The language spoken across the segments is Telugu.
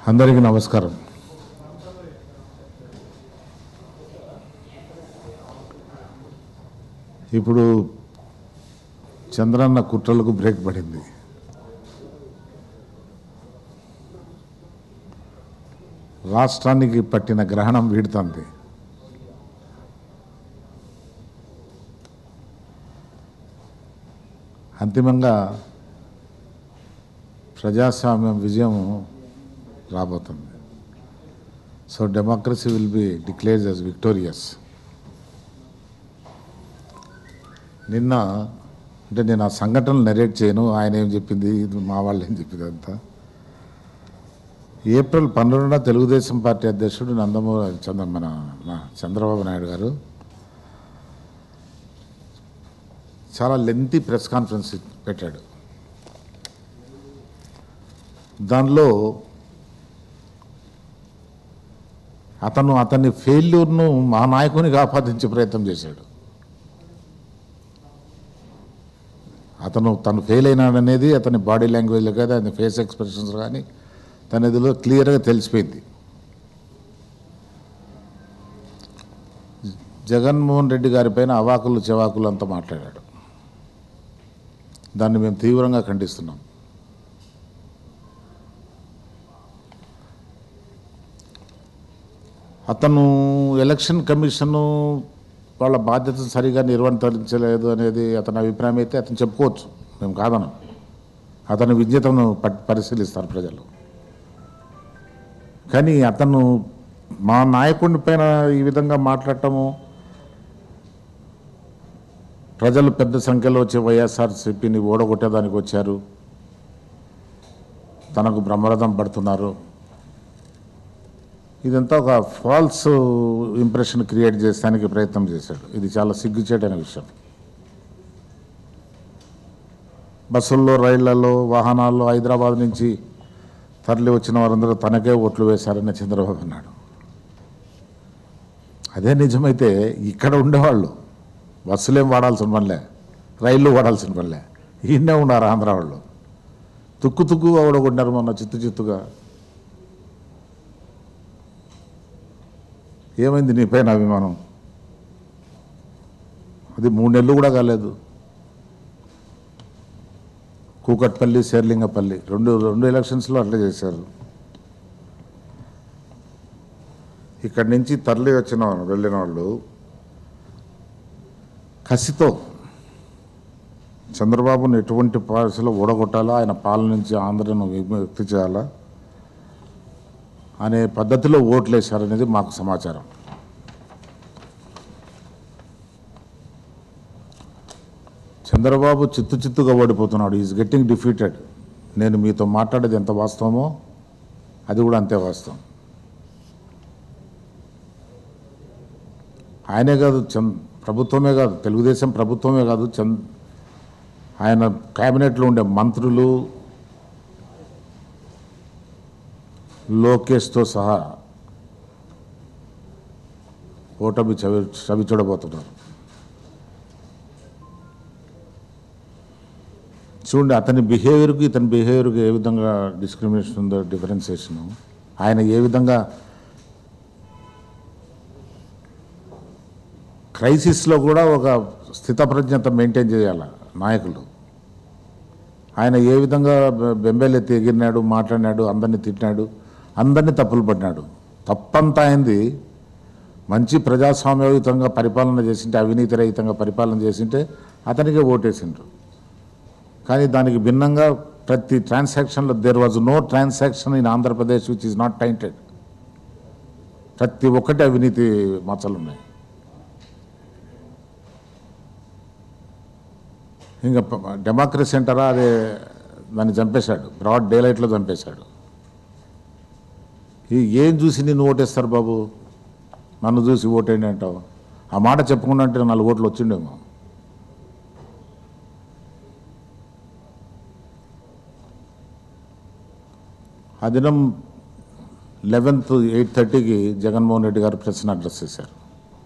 అందరికీ నమస్కారం ఇప్పుడు చంద్రన్న కుట్రలకు బ్రేక్ పడింది రాష్ట్రానికి పట్టిన గ్రహణం వీడుతుంది అంతిమంగా ప్రజాస్వామ్యం విజయం రాబోతుంది so democracy will be declares as victorious నిన్న అంటే నేను ఆ సంఘటనలు నెరేట్ చేయను ఆయన ఏం చెప్పింది ఇది మా వాళ్ళు ఏం చెప్పింది అంతా ఏప్రిల్ పన్నెండున తెలుగుదేశం పార్టీ అధ్యక్షుడు నందమూరి చంద్ర మన మన చంద్రబాబు నాయుడు గారు చాలా లెంతీ ప్రెస్ కాన్ఫరెన్స్ పెట్టాడు దానిలో అతను అతని ఫెయిల్యూర్ను మా నాయకునికి ఆపాదించే ప్రయత్నం చేశాడు అతను తను ఫెయిల్ అయినాడనేది అతని బాడీ లాంగ్వేజ్లో కానీ అతని ఫేస్ ఎక్స్ప్రెషన్స్ కానీ తన ఇదిలో క్లియర్గా తెలిసిపోయింది జగన్మోహన్ రెడ్డి గారి పైన అవాకులు చెవాకులు అంతా మాట్లాడాడు దాన్ని మేము తీవ్రంగా ఖండిస్తున్నాం అతను ఎలక్షన్ కమిషను వాళ్ళ బాధ్యత సరిగా నిర్వర్తించలేదు అనేది అతని అభిప్రాయం అయితే అతను చెప్పుకోవచ్చు మేము కాదనం అతని విజ్ఞతను ప- పరిశీలిస్తారు ప్రజలు కానీ అతను మా నాయకుడి పైన ఈ విధంగా మాట్లాడటము ప్రజలు పెద్ద సంఖ్యలో వచ్చి వైఎస్ఆర్సీపీని ఓడగొట్టేదానికి వచ్చారు తనకు బ్రహ్మరథం పడుతున్నారు ఇదంతా ఒక ఫాల్స్ ఇంప్రెషన్ క్రియేట్ చేస్తానికి ప్రయత్నం చేశాడు ఇది చాలా సిగ్గుచేటైన విషయం బస్సుల్లో రైళ్లలో వాహనాల్లో హైదరాబాద్ నుంచి తరలి వచ్చిన వారందరూ తనకే ఓట్లు వేశారని చంద్రబాబు అన్నాడు అదే నిజమైతే ఇక్కడ ఉండేవాళ్ళు బస్సులేం వాడాల్సిన పనిలే రైళ్ళు వాడాల్సిన పనిలే ఈయనే ఉన్నారు ఆంధ్ర వాళ్ళు తుక్కు తుక్కు ఓడగొట్టారు మొన్న చిత్తు చిత్తుగా ఏమైంది నీ పైన అభిమానం అది మూడు నెలలు కూడా కాలేదు కూకట్పల్లి శేర్లింగపల్లి రెండు రెండు ఎలక్షన్స్లో అట్లా చేశారు ఇక్కడి నుంచి తరలి వచ్చిన వాళ్ళు- వెళ్ళిన వాళ్ళు కసితో చంద్రబాబును ఎటువంటి పాలసీలో ఓడగొట్టాలా ఆయన పాలన నుంచి ఆంధ్రను విముక్తి చేయాలా అనే పద్ధతిలో ఓట్లేశారనేది మాకు సమాచారం చంద్రబాబు చిత్తు చిత్తుగా ఓడిపోతున్నాడు ఈజ్ గెట్టింగ్ డిఫీటెడ్ నేను మీతో మాట్లాడేది ఎంత వాస్తవమో అది కూడా అంతే వాస్తవం ఆయనే కాదు చంద్ ప్రభుత్వమే కాదు తెలుగుదేశం ప్రభుత్వమే కాదు చంద్ ఆయన క్యాబినెట్లో ఉండే మంత్రులు లోకేష్తో సహా ఓటమి చవి చవి చూడబోతున్నారు చూడండి అతని బిహేవియర్కి ఇతని బిహేవియర్కి ఏ విధంగా డిస్క్రిమినేషన్ ఉందో డిఫరెన్సియేషన్ ఆయన ఏ విధంగా క్రైసిస్లో కూడా ఒక స్థితప్రజ్ఞత మెయింటైన్ చేయాలి నాయకులు ఆయన ఏ విధంగా బె- బెంబేలెత్తి ఎగిరినాడు మాట్లాడినాడు అందరినీ తిట్టినాడు అందరినీ తప్పులు పడినాడు తప్పంతా అయింది మంచి ప్రజాస్వామ్యయుతంగా పరిపాలన చేసింటే అవినీతి రహితంగా పరిపాలన చేసింటే అతనికే ఓటేసిండ్రు కానీ దానికి భిన్నంగా ప్రతి ట్రాన్సాక్షన్లో there was no transaction in Andhra Pradesh which is not tainted ప్రతి ఒక్కటి అవినీతి మచ్చలు ఉన్నాయి ఇంకా ప- డెమోక్రసీ అంటారా అదే దాన్ని చంపేశాడు బ్రాడ్ డే లైట్లో చంపేశాడు ఈ ఏం చూసి నిన్ను ఓటేస్తారు బాబు నన్ను చూసి ఓటేయండి అంటావు ఆ మాట చెప్పకుండా అంటే నాలుగు ఓట్లు వచ్చిండేమో ఆ దినం లెవెన్త్ ఎయిట్ థర్టీకి జగన్మోహన్ రెడ్డి గారు ప్రెస్ని అడ్రస్ చేశారు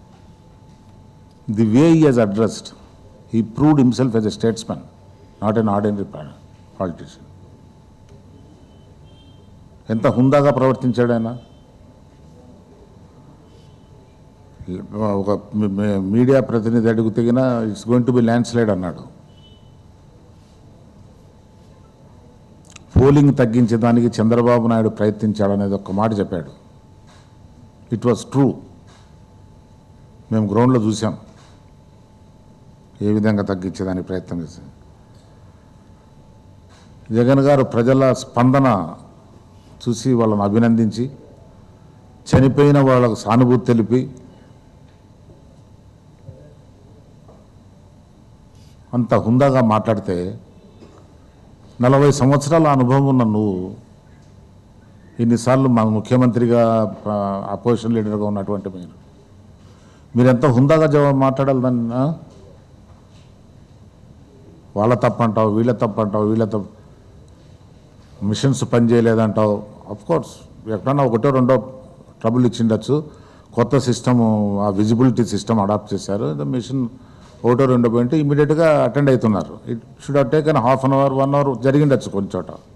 the way he has addressed he proved himself as a statesman not an ordinary politician ఎంత హుందాగా ప్రవర్తించాడు ఆయన ఒక మీ- మీ- మీడియా ప్రతినిధి అడుగు తెగిన it's going to be landslide అన్నాడు పోలింగ్ తగ్గించేదానికి చంద్రబాబు నాయుడు ప్రయత్నించాడనేది ఒక మాట చెప్పాడు ఇట్ వాజ్ ట్రూ మేము గ్రౌండ్లో చూసాం ఏ విధంగా తగ్గించేదానికి ప్రయత్నం చేశాం జగన్ గారు ప్రజల స్పందన చూసి వాళ్ళని అభినందించి చనిపోయిన వాళ్ళకు సానుభూతి తెలిపి అంత హుందాగా మాట్లాడితే నలభై సంవత్సరాల అనుభవం ఉన్న నువ్వు ఇన్నిసార్లు మా ముఖ్యమంత్రిగా అపోజిషన్ లీడర్గా ఉన్నటువంటి మీరు మీరు ఎంత హుందాగా జవాబు మాట్లాడాలి దాన్ని ఆ? వాళ్ళ తప్పంటావు వీళ్ళ తప్పంటావు వీళ్ళ తప్పు మిషన్స్ పనిచేయలేదంటావు అఫ్ కోర్స్ ఎక్కడన్నా ఒకటో రెండో ట్రబుల్ ఇచ్చిండొచ్చు కొత్త సిస్టమ్ ఆ విజిబిలిటీ సిస్టమ్ అడాప్ట్ చేశారు ద మిషన్ ఒకటో రెండో పోయింటే ఇమీడియట్గా అటెండ్ అవుతున్నారు it should have taken half an hour one hour జరిగిండొచ్చు కొన్ని చోట